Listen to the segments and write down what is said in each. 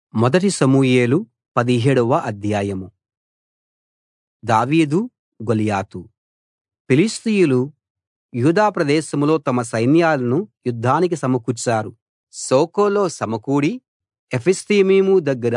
మొదటి సమూయేలు పదిహేడవ అధ్యాయం దావీదు గొలియాతు ఫిలిష్తీయులు యూదా ప్రదేశంలో తమ సైన్యాలను యుద్ధానికి సమకూర్చారు శోకోలో సమకూడి ఎఫెస్దమ్మీము దగ్గర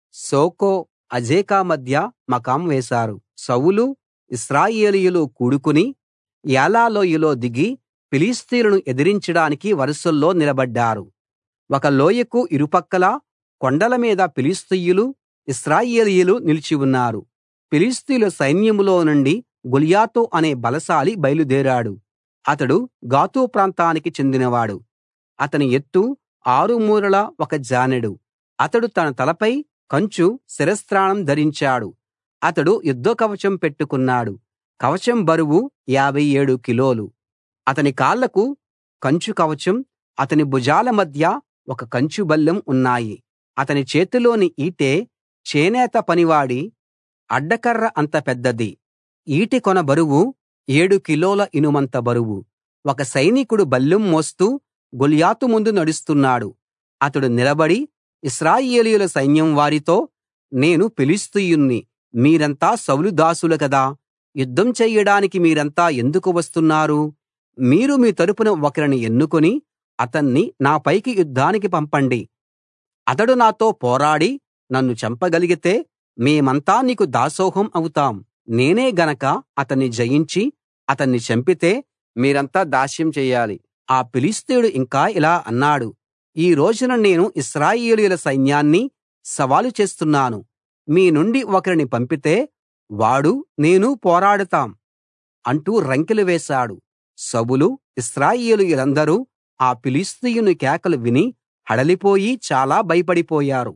శోకో అజేకా మధ్య మకాం వేశారు సౌలు ఇశ్రాయేలీయులు కూడుకుని ఏలా లోయలో దిగి ఫిలిష్తీయులను ఎదిరించడానికి వరుసల్లో నిలబడ్డారు ఒక లోయకు ఇరుపక్కలా కొండల మీద ఫిలిష్తీయులు ఇశ్రాయేలీయులు నిలిచి ఉన్నారు ఫిలిష్తీయుల సైన్యంలో నుండి గొల్యాతు అనే బలశాలి బయలుదేరాడు అతడు గాతు ప్రాంతానికి చెందినవాడు అతని ఎత్తు ఆరు మూరల ఒక జానెడు అతడు తన తలపై కంచు శిరస్త్రాణం ధరించాడు అతడు యుద్ధ కవచం పెట్టుకున్నాడు కవచం బరువు యాభై ఏడు కిలోలు అతని కాళ్లకు కంచు కవచం అతని భుజాల మధ్య ఒక కంచు బల్లెం ఉన్నాయి అతని చేతిలోని ఈటె చేనేత పనివాడి అడ్డకర్ర అంత పెద్దది ఈటె కొన బరువు ఏడు కిలోల ఇనుమంత బరువు ఒక సైనికుడు బల్లెం మోస్తూ గొల్యాతు ముందు నడుస్తున్నాడు అతడు నిలబడి ఇశ్రాయేలీయుల సైన్యం వారితో నేను ఫిలిష్తీయుణ్ణి మీరంతా సౌలు దాసులు కదా యుద్ధం చెయ్యడానికి మీరంతా ఎందుకు వస్తున్నారు మీరు మీ తరపున ఒకరిని ఎన్నుకుని అతన్ని నా పైకి యుద్ధానికి పంపండి అతడు నాతో పోరాడి నన్ను చంపగలిగితే మేమంతా నీకు దాసోహం అవుతాం నేనే గనక అతన్ని జయించి అతన్ని చంపితే మీరంతా దాస్యం చెయ్యాలి ఆ ఫిలిష్తీయుడు ఇంకా ఇలా అన్నాడు ఈ రోజున నేను ఇశ్రాయేలీయుల సైన్యాన్ని సవాలు చేస్తున్నాను మీ నుండి ఒకరిని పంపితే వాడూ నేనూ పోరాడతాం అంటూ రంకెలు వేశాడు సౌలు ఇశ్రాయేలీయులందరూ ఆ ఫిలిష్తీయుని కేకలు విని హడలిపోయి చాలా భయపడిపోయారు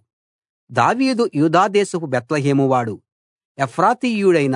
దావీదు యూదా దేశపు బేత్లెహేము వాడు ఎఫ్రాతీయుడైన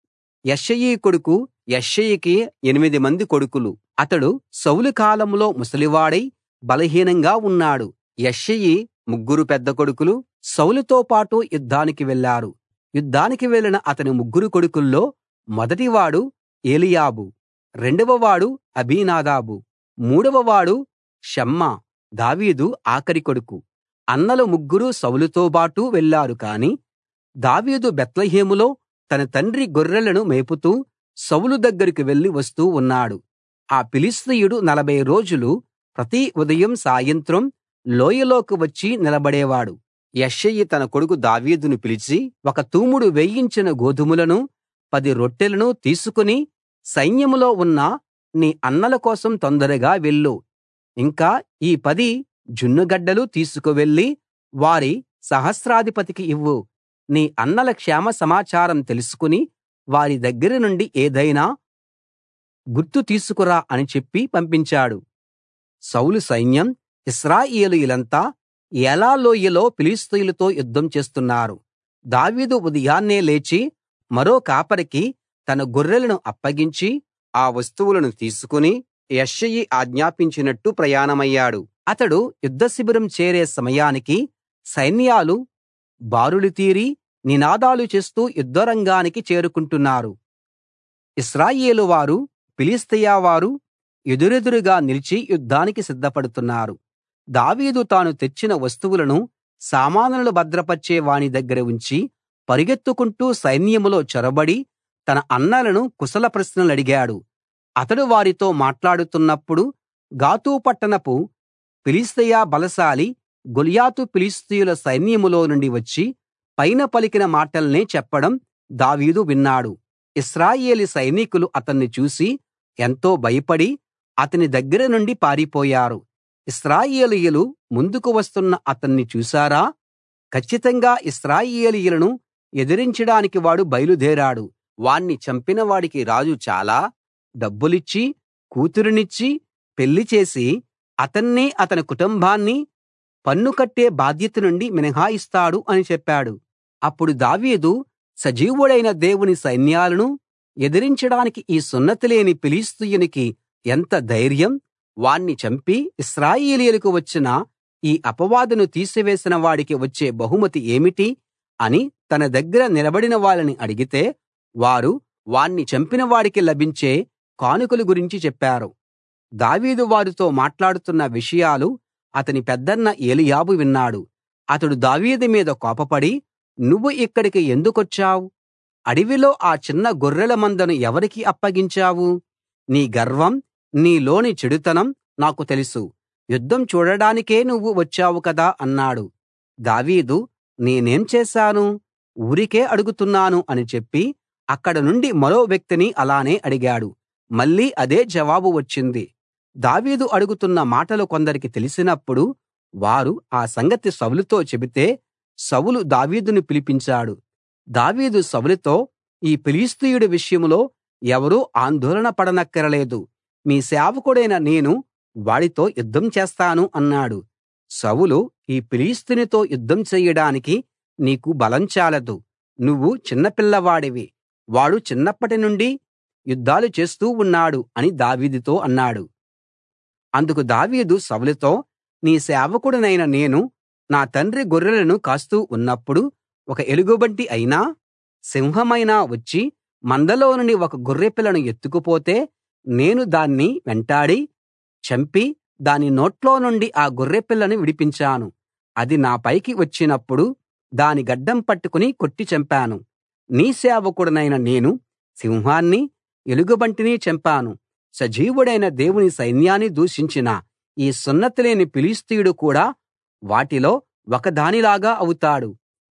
యెష్షయి కొడుకు యెష్షయికి ఎనిమిది మంది కొడుకులు అతడు సౌలు కాలంలో ముసలివాడై బలహీనంగా ఉన్నాడు యెష్షయి ముగ్గురు పెద్ద కొడుకులు సౌలుతో పాటు యుద్ధానికి వెళ్లారు యుద్ధానికి వెళ్ళిన అతని ముగ్గురు కొడుకుల్లో మొదటివాడు ఏలీయాబు రెండవవాడు అబీనాదాబు మూడవవాడు షమ్మా దావీదు ఆఖరి కొడుకు అన్నలు ముగ్గురు సౌలుతోబాటు వెళ్లారు కాని దావీదు బేత్లెహేములో తన తండ్రి గొర్రెలను మేపుతూ సౌలు దగ్గరికి వెళ్లి వస్తూ ఉన్నాడు ఆ ఫిలిష్తీయుడు నలభై రోజులు ప్రతి ఉదయం సాయంత్రం లోయలోకి వచ్చి నిలబడేవాడు యెష్షయి తన కొడుకు దావీదును పిలిచి ఒక తూముడు వేయించిన గోధుమలను పది రొట్టెలను తీసుకుని సైన్యంలో ఉన్న నీ అన్నల కోసం తొందరగా వెళ్ళు ఇంకా ఈ పది జున్నుగడ్డలు తీసుకువెళ్ళి వారి సహస్రాధిపతికి ఇవ్వు నీ అన్నల క్షేమ సమాచారం తెలుసుకుని వారి దగ్గర నుండి ఏదైనా గుర్తు తీసుకురా అని చెప్పి పంపించాడు సౌలు సైన్యం ఇశ్రాయేలీయులంతా ఏలా లోయలో ఫిలిష్తీయులతో యుద్ధం చేస్తున్నారు దావీదు ఉదయాన్నే లేచి మరో కాపరికి తన గొర్రెలను అప్పగించి ఆ వస్తువులను తీసుకుని యెష్షయి ఆజ్ఞాపించినట్టు ప్రయాణమయ్యాడు అతడు యుద్ధ శిబిరం చేరే సమయానికి సైన్యాలు బారులు తీరి నినాదాలు చేస్తూ యుద్ధరంగానికి చేరుకుంటున్నారు ఇశ్రాయేలు వారు ఫిలిష్తీయ వారు ఎదురెదురుగా నిలిచి యుద్ధానికి సిద్ధపడుతున్నారు దావీదు తాను తెచ్చిన వస్తువులను సామానులు భద్రపర్చే వాని దగ్గర ఉంచి పరుగెత్తుకుంటూ సైన్యంలో చొరబడి తన అన్నలను కుశల ప్రశ్నలడిగాడు అతడు వారితో మాట్లాడుతున్నప్పుడు గాతు పట్టణపు ఫిలిష్తీయ బలశాలి గొల్యాతు ఫిలిష్తీయుల సైన్యంలో నుండి వచ్చి పైన పలికిన మాటల్నే చెప్పడం దావీదు విన్నాడు ఇశ్రాయేలీ సైనికులు అతన్ని చూసి ఎంతో భయపడి అతని దగ్గర నుండి పారిపోయారు ఇశ్రాయేలీయులు ముందుకు వస్తున్న అతన్ని చూశారా కచ్చితంగా ఇశ్రాయేలీయులను ఎదిరించడానికి వాడు బయలుదేరాడు వాణ్ణి చంపిన వాడికి రాజు చాలా డబ్బులిచ్చి కూతురునిచ్చి పెళ్లి చేసి అతన్నీ అతని కుటుంబాన్ని పన్ను కట్టే బాధ్యత నుండి మినహాయిస్తాడు అని చెప్పాడు అప్పుడు దావీదు సజీవుడైన దేవుని సైన్యాలను ఎదిరించడానికి ఈ సున్నతి లేని ఫిలిష్తీయునికి ఎంత ధైర్యం వాణ్ణి చంపి ఇశ్రాయేలీయులకు వచ్చిన ఈ అపవాదును తీసివేసిన వాడికి వచ్చే బహుమతి ఏమిటి అని తన దగ్గర నిలబడిన వాళ్ళని అడిగితే వారు వాణ్ణి చంపిన వాడికి లభించే కానుకల గురించి చెప్పారు దావీదు వారితో మాట్లాడుతున్న విషయాలు అతని పెద్దన్న ఏలీయాబు విన్నాడు అతడు దావీదు మీద కోపపడి నువ్వు ఇక్కడికి ఎందుకొచ్చావు అడవిలో ఆ చిన్న గొర్రెల మందను ఎవరికి అప్పగించావు నీ గర్వం నీలోని చెడుతనం నాకు తెలుసు యుద్ధం చూడడానికే నువ్వు వచ్చావు కదా అన్నాడు దావీదు నేనేం చేశాను ఊరికే అడుగుతున్నాను అని చెప్పి అక్కడ నుండి మరో వ్యక్తిని అలానే అడిగాడు మళ్ళీ అదే జవాబు వచ్చింది దావీదు అడుగుతున్న మాటలు కొందరికి తెలిసినప్పుడు వారు ఆ సంగతి సౌలుతో చెబితే సౌలు దావీదును పిలిపించాడు దావీదు సౌలుతో ఈ ఫిలిష్తీయుడి విషయంలో ఎవరూ ఆందోళన పడనక్కరలేదు మీ సేవకుడైన నేను వాడితో యుద్ధం చేస్తాను అన్నాడు సౌలు ఈ ఫిలిష్తీయునితో యుద్ధం చెయ్యడానికి నీకు బలం చాలదు నువ్వు చిన్నపిల్లవాడివి వాడు చిన్నప్పటి నుండి యుద్ధాలు చేస్తూ ఉన్నాడు అని దావీదుతో అన్నాడు అందుకు దావీదు సౌలుతో నీ సేవకుడినైన నేను నా తండ్రి గొర్రెలను కాస్తూ ఉన్నప్పుడు ఒక ఎలుగుబంటి అయినా సింహమైనా వచ్చి మందలో నుండి ఒక గొర్రెపిల్లను ఎత్తుకుపోతే నేను దాన్ని వెంటాడి చంపి దాని నోట్లో నుండి ఆ గొర్రెపిల్లను విడిపించాను అది నా పైకి వచ్చినప్పుడు దాని గడ్డం పట్టుకుని కొట్టి చంపాను నీ సేవకుడినైన నేను సింహాన్ని ఎలుగుబంటిని చంపాను సజీవుడైన దేవుని సైన్యాన్ని దూషించిన ఈ సున్నతిలేని ఫిలిష్తీయుడు కూడా వాటిలో ఒకదానిలాగా అవుతాడు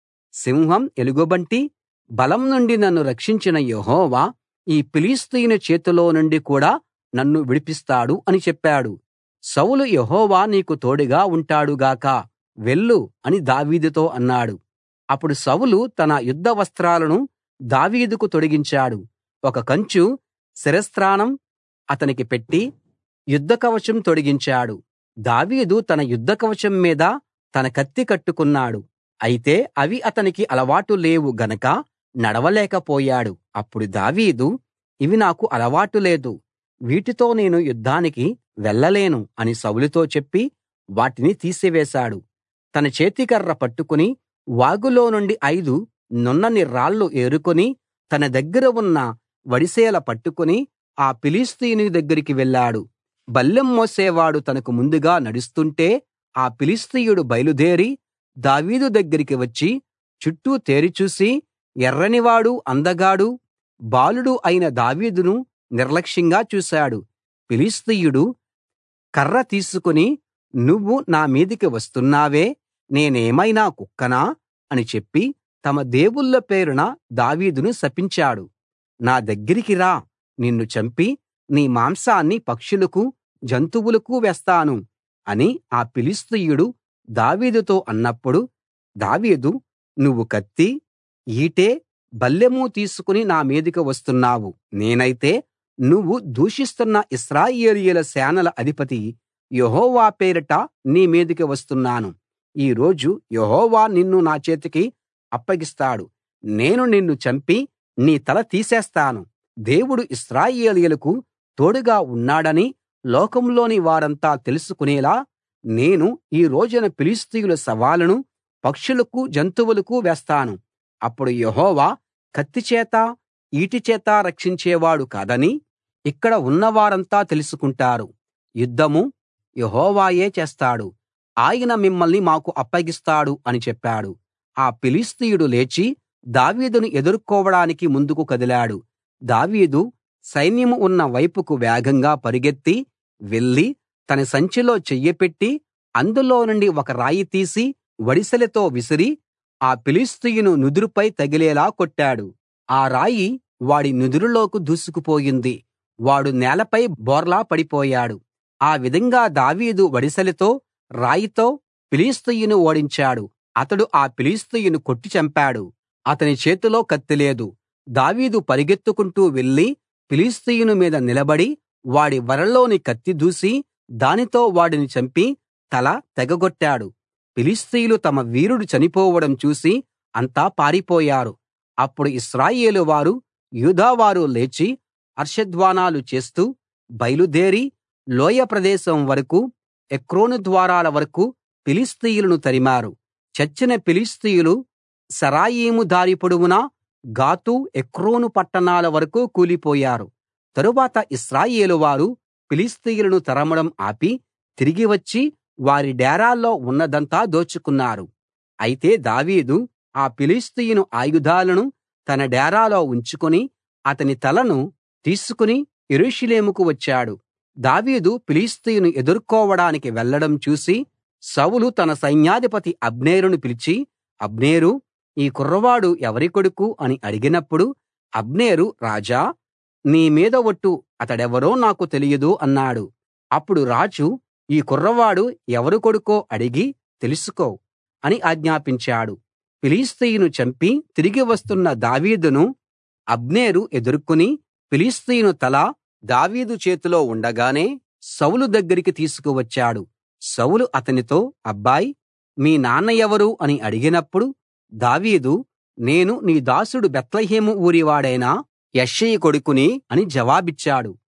సింహం ఎలుగుబంటి బలం నుండి నన్ను రక్షించిన యెహోవా ఈ ఫిలిష్తీయుని చేతిలో నుండి కూడా నన్ను విడిపిస్తాడు అని చెప్పాడు సౌలు యెహోవా నీకు తోడుగా ఉంటాడు గాక వెళ్ళు అని దావీదుతో అన్నాడు అప్పుడు సౌలు తన యుద్ధ వస్త్రాలను దావీదుకు తొడిగించాడు ఒక కంచు శిరస్త్రాణం అతనికి పెట్టి యుద్ధ కవచం తొడిగించాడు దావీదు తన యుద్ధ కవచం మీద తన కత్తి కట్టుకున్నాడు అయితే అవి అతనికి అలవాటు లేవు గనక నడవలేకపోయాడు అప్పుడు దావీదు ఇవి నాకు అలవాటు లేదు వీటితో నేను యుద్ధానికి వెళ్ళలేను అని సౌలుతో చెప్పి వాటిని తీసివేశాడు తన చేతికర్ర పట్టుకుని వాగులో నుండి ఐదు నున్నని రాళ్లు ఏరుకుని తన దగ్గర ఉన్న వడిసెల పట్టుకుని ఆ ఫిలిష్తీయుని దగ్గరికి వెళ్ళాడు బల్లెం మోసేవాడు తనకు ముందుగా నడుస్తుంటే ఆ ఫిలిష్తీయుడు బయలుదేరి దావీదు దగ్గరికి వచ్చి చుట్టూ తేరి చూసి ఎర్రనివాడు అందగాడు బాలుడు అయిన దావీదును నిర్లక్ష్యంగా చూశాడు ఫిలిష్తీయుడు కర్ర తీసుకుని నువ్వు నా మీదికి వస్తున్నావే నేనేమైనా కుక్కనా అని చెప్పి తమ దేవుళ్ళ పేరున దావీదును శపించాడు నా దగ్గరికి రా నిన్ను చంపి నీ మాంసాన్ని పక్షులకు జంతువులకు వేస్తాను అని ఆ ఫిలిష్తీయుడు దావీదుతో అన్నప్పుడు దావీదు నువ్వు కత్తి ఈటె బల్లెము తీసుకుని నా మీదికి వస్తున్నావు నేనైతే నువ్వు దూషిస్తున్న ఇశ్రాయేలీయుల సేనల అధిపతి యెహోవా పేరిట నీ మీదికి వస్తున్నాను ఈ రోజు యెహోవా నిన్ను నా చేతికి అప్పగిస్తాడు నేను నిన్ను చంపి నీ తల తీసేస్తాను దేవుడు ఇశ్రాయేలీయులకు తోడుగా ఉన్నాడని లోకంలోని వారంతా తెలుసుకునేలా నేను ఈ రోజున ఫిలిష్తీయుల శవాలను పక్షులకు జంతువులకు వేస్తాను అప్పుడు యెహోవా కత్తి చేత ఈటె చేత రక్షించేవాడు కాదని ఇక్కడ ఉన్నవారంతా తెలుసుకుంటారు యుద్ధము యెహోవాయే చేస్తాడు ఆయన మిమ్మల్ని మాకు అప్పగిస్తాడు అని చెప్పాడు ఆ ఫిలిష్తీయుడు లేచి దావీదును ఎదుర్కోవడానికి ముందుకు కదిలాడు దావీదు సైన్యం ఉన్న వైపుకు వేగంగా పరుగెత్తి వెళ్లి తన సంచిలో చెయ్యి అందులో నుండి ఒక రాయి తీసి వడిసెలతో విసిరి ఆ ఫిలిష్తీయుని నుదురుపై తగిలేలా కొట్టాడు ఆ రాయి వాడి నుదురులోకి దూసుకుపోయింది వాడు నేలపై బోర్లా పడిపోయాడు ఆ విధంగా దావీదు వడిసెలతో రాయితో ఫిలిష్తీయుని ఓడించాడు అతడు ఆ ఫిలిష్తీయుని కొట్టి చంపాడు అతని చేతిలో కత్తి లేదు దావీదు పరిగెత్తుకుంటూ వెళ్లి ఫిలిష్తీయుని మీద నిలబడి వాడి వరలోని కత్తి దూసి దానితో వాడిని చంపి తల తెగగొట్టాడు ఫిలిష్తీయులు తమ వీరుడు చనిపోవడం చూసి అంతా పారిపోయారు అప్పుడు ఇశ్రాయేలు వారు యూదావారు లేచి హర్షధ్వానాలు చేస్తూ బయలుదేరి లోయ ప్రదేశం వరకూ ఎక్రోను ద్వారాల వరకూ ఫిలిష్తీయులను తరిమారు చచ్చిన ఫిలిష్తీయులు షరాయిము దారి పొడవునా గాతు ఎక్రోను పట్టణాల వరకూ కూలిపోయారు తరువాత ఇశ్రాయేలు వారు ఫిలిష్తీయులను తరమడం ఆపి తిరిగి వచ్చి వారి డేరాల్లో ఉన్నదంతా దోచుకున్నారు అయితే దావీదు ఆ ఫిలిష్తీయుని ఆయుధాలను తన డేరాలో ఉంచుకుని అతని తలను తీసుకుని యెరూషలేముకు వచ్చాడు దావీదు ఫిలిష్తీయుని ఎదుర్కోవడానికి వెళ్ళడం చూసి సౌలు తన సైన్యాధిపతి అబ్నేరును పిలిచి అబ్నేరూ ఈ కుర్రవాడు ఎవరి కొడుకు అని అడిగినప్పుడు అబ్నేరు రాజా నీ మీద ఒట్టు అతడెవరో నాకు తెలియదు అన్నాడు అప్పుడు రాజు ఈ కుర్రవాడు ఎవరి కొడుకో అడిగి తెలుసుకో అని ఆజ్ఞాపించాడు ఫిలిష్తీయుని చంపి తిరిగి వస్తున్న దావీదును అబ్నేరు ఎదుర్కొని ఫిలిష్తీయుని తల దావీదు చేతిలో ఉండగానే సౌలు దగ్గరికి తీసుకువచ్చాడు సౌలు అతనితో అబ్బాయ్ మీ నాన్న ఎవరు అని అడిగినప్పుడు దావీదు నేను నీ దాసుడు బేత్లెహేము ఊరివాడైన యెష్షయి కొడుకుని అని జవాబిచ్చాడు